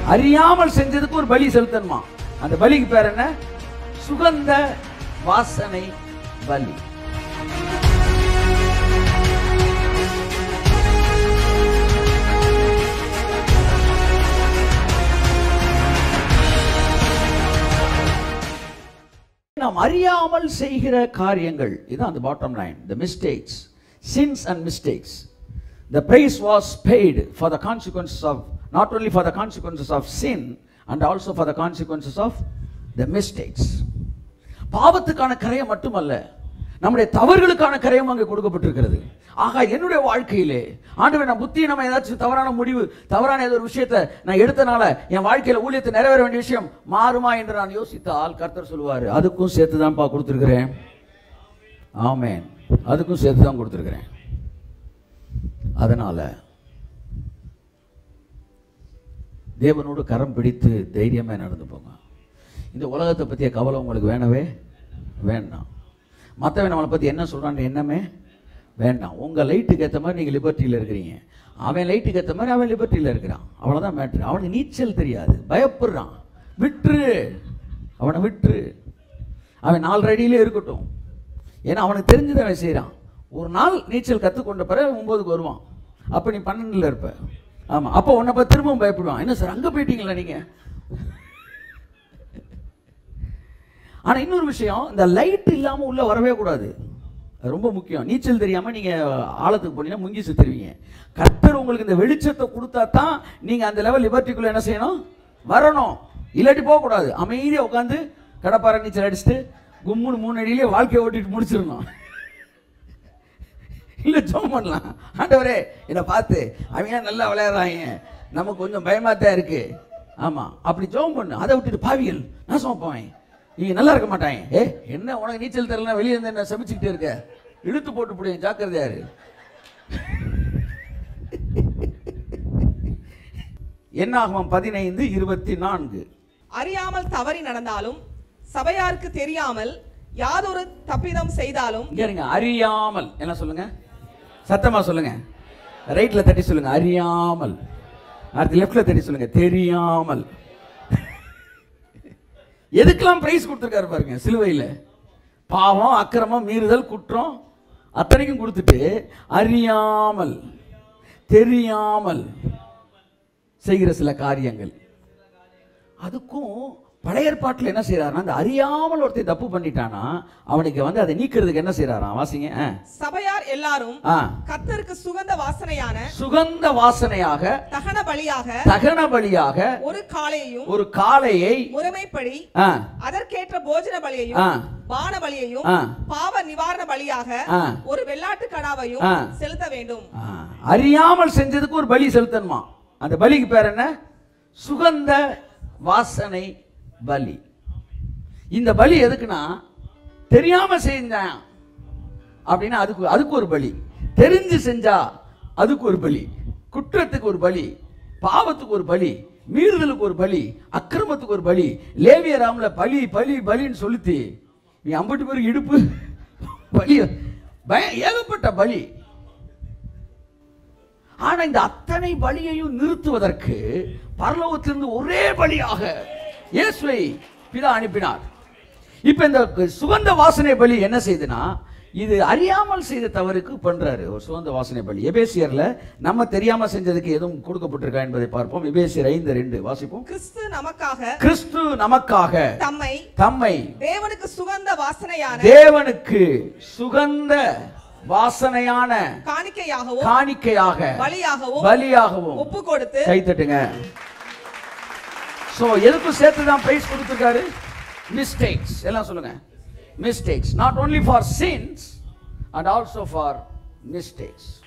அறியாமல் செஞ்சதுக்கு ஒரு பலி செலுத்தணுமா அந்த பலிக்கு பேர் என்ன சுகந்த வாசனை பலி நாம் அறியாமல் செய்கிற காரியங்கள் இதுதான் அந்த bottom line the mistakes sins and mistakes the price was paid for the consequences of not only for the consequences of sin and also for the consequences of the mistakes பாவத்துக்கான கரையை மட்டுமல்ல நம்முடைய தவறுகளுக்கான கரையும் அங்கே கொடுக்கப்பட்டிருக்கிறது ஆகா என்னுடைய வாழ்க்கையிலே ஆண்டவர் நான் புத்தி நம்ம ஏதாச்சும் தவறான முடிவு தவறான ஏதோ ஒரு விஷயத்தை நான் எடுத்தனால என் வாழ்க்கையில ஊழியத்தை நிறைவேற வேண்டிய விஷயம் மாறுமா என்று நான் யோசித்தால் கர்த்தர் சொல்லுவார் அதுக்கும் சேர்த்து தான்ப்பா கொடுத்துருக்கிறேன் ஆமென் அதுக்கும் சேர்த்து தான் கொடுத்துருக்கிறேன் அதனால தேவனோடு கரம் பிடித்து தைரியமாக நடந்து போங்க இந்த உலகத்தை பற்றிய கவலை உங்களுக்கு வேணவே வேண்டாம் மற்றவன் நம்மளை பற்றி என்ன சொல்கிறான்னு எண்ணமே வேண்டாம் உங்கள் லைட்டுக்கு ஏற்ற மாதிரி நீங்கள் லிபர்ட்டியில் இருக்கிறீங்க அவன் லைட்டுக்கு ஏற்ற மாதிரி அவன் லிபர்ட்டியில் இருக்கிறான் அவ்வளோதான் மேட்ரு அவனுக்கு நீச்சல் தெரியாது பயப்படுறான் விட்டுரு அவனை விட்டுரு அவன் நாலு அடியிலே இருக்கட்டும் ஏன்னா அவனுக்கு தெரிஞ்சதை அவன் செய்கிறான் ஒரு நாள் நீச்சல் கற்றுக்கொண்ட பிறகு ஒம்போதுக்கு வருவான் அப்போ நீ பன்னெண்டில் இருப்ப ஆமாம் அப்போ உன்னை பார்த்து திரும்பவும் பயப்படுவான் என்ன சார் அங்கே போயிட்டீங்களா நீங்கள் ஆனால் இன்னொரு விஷயம் இந்த லைட் இல்லாமல் உள்ளே வரவே கூடாது அது ரொம்ப முக்கியம் நீச்சல் தெரியாமல் நீங்கள் ஆழத்துக்கு போனீங்கன்னா முங்கி செத்துருவீங்க கர்த்தர் உங்களுக்கு இந்த வெளிச்சத்தை கொடுத்தா தான் நீங்கள் அந்த லெவல் லிபர்ட்டிக்குள்ளே என்ன செய்யணும் வரணும் இல்லாட்டி போகக்கூடாது அமைதியாக உட்காந்து கடப்பாறை நீச்சல் அடிச்சுட்டு கும்முன்னு மூணு அடியிலே வாழ்க்கையை ஓட்டிட்டு முடிச்சிடணும் இல்லை ஜோம் பண்ணலாம் ஆண்டவரே என்னை பார்த்து அவங்க நல்லா விளையாடுறாங்க நமக்கு கொஞ்சம் பயமாக தான் இருக்கு ஆமாம் அப்படி ஜோம் பண்ணு அதை விட்டுட்டு பாவியல் நான் சமைப்பேன் நீங்க நல்லா இருக்க மாட்டாங்க ஏ என்ன உனக்கு நீச்சல் தெரியலனா வெளியே இருந்து என்ன சமைச்சுக்கிட்டே இருக்க இழுத்து போட்டு போடுங்க ஜாக்கிரதையா இரு என்னாகும் பதினைந்து இருபத்தி நான்கு அறியாமல் தவறி நடந்தாலும் சபையாருக்கு தெரியாமல் யாதொரு தப்பிதம் செய்தாலும் இங்க இருங்க அறியாமல் என்ன சொல்லுங்க சத்தமா சொல்லுங்க ரைட்ல தட்டி சொல்லுங்க அறியாமல் அடுத்து லெஃப்ட்ல தட்டி சொல்லுங்க தெரியாமல் எதுக்கெல்லாம் பிரைஸ் கொடுத்துருக்காரு பாருங்க சிலுவையில் பாவம் அக்கிரமம் மீறுதல் குற்றம் அத்தனைக்கும் கொடுத்துட்டு அறியாமல் தெரியாமல் செய்கிற சில காரியங்கள் அதுக்கும் பழைய ஏற்பாட்டில் என்ன செய்யறாருன்னா அந்த அறியாமல் ஒருத்தன் தப்பு பண்ணிட்டானா அவனுக்கு வந்து அதை நீக்கிறதுக்கு என்ன செய்யறாராம் வாசிங்க ஆ. சபையார் எல்லாரும் ஆ கர்த்தருக்கு சுகந்த வாசனையான சுகந்த வாசனையாக தகன பலியாக தகன பலியாக ஒரு காளையையும் ஒரு காளையை முறைமைப்படி ஆ, அதற்கேற்ற போஜன பலியையும் ஆ, பான பலியையும் ஆ. பாவ நிவாரண பலியாக ஆ. ஒரு வெள்ளாட்டு கடாவையும் ஆ. செலுத்த வேண்டும் ஆ. அறியாமல் செஞ்சதுக்கு ஒரு பலி செலுத்தணுமா அந்த பலிக்கு பேர் என்ன சுகந்த வாசனை பலி இந்த பலி எதுக்குன்னா தெரியாம செஞ்சான் அப்படின்னா அதுக்கு அதுக்கு ஒரு பலி தெரிஞ்சு செஞ்சா அதுக்கு ஒரு பலி குற்றத்துக்கு ஒரு பலி பாவத்துக்கு ஒரு பலி மீறுதலுக்கு ஒரு பலி அக்கிரமத்துக்கு ஒரு பலி லேவிய ராமல பலி பலி பலின்னு சொல்லித்து நீ ஐம்பட்டு பேருக்கு இடுப்பு பலி பய ஏகப்பட்ட பலி ஆனா இந்த அத்தனை பலியையும் நிறுத்துவதற்கு பரலோகத்திலிருந்து ஒரே பலியாக இயேசுவை பிதா அனுப்பினார் இப்ப இந்த சுகந்த வாசனை பலி என்ன செய்யுதுன்னா இது அறியாமல் செய்த தவறுக்கு பண்றாரு ஒரு சுகந்த வாசனை பலி எபேசியர்ல நம்ம தெரியாம செஞ்சதுக்கு எதுவும் கொடுக்கப்பட்டிருக்கா என்பதை பார்ப்போம் எபேசியர் ஐந்து ரெண்டு வாசிப்போம் கிறிஸ்து நமக்காக கிறிஸ்து நமக்காக தம்மை தம்மை தேவனுக்கு சுகந்த வாசனையான தேவனுக்கு சுகந்த வாசனையான காணிக்கையாகவும் காணிக்கையாக பலியாகவும் பலியாகவும் ஒப்பு கொடுத்து கை தட்டுங்க சோ எதுக்கும் சேர்த்து தான் பிரைஸ் கொடுத்துருக்காரு மிஸ்டேக்ஸ் எல்லாம் சொல்லுங்க mistakes not only for sins and also for mistakes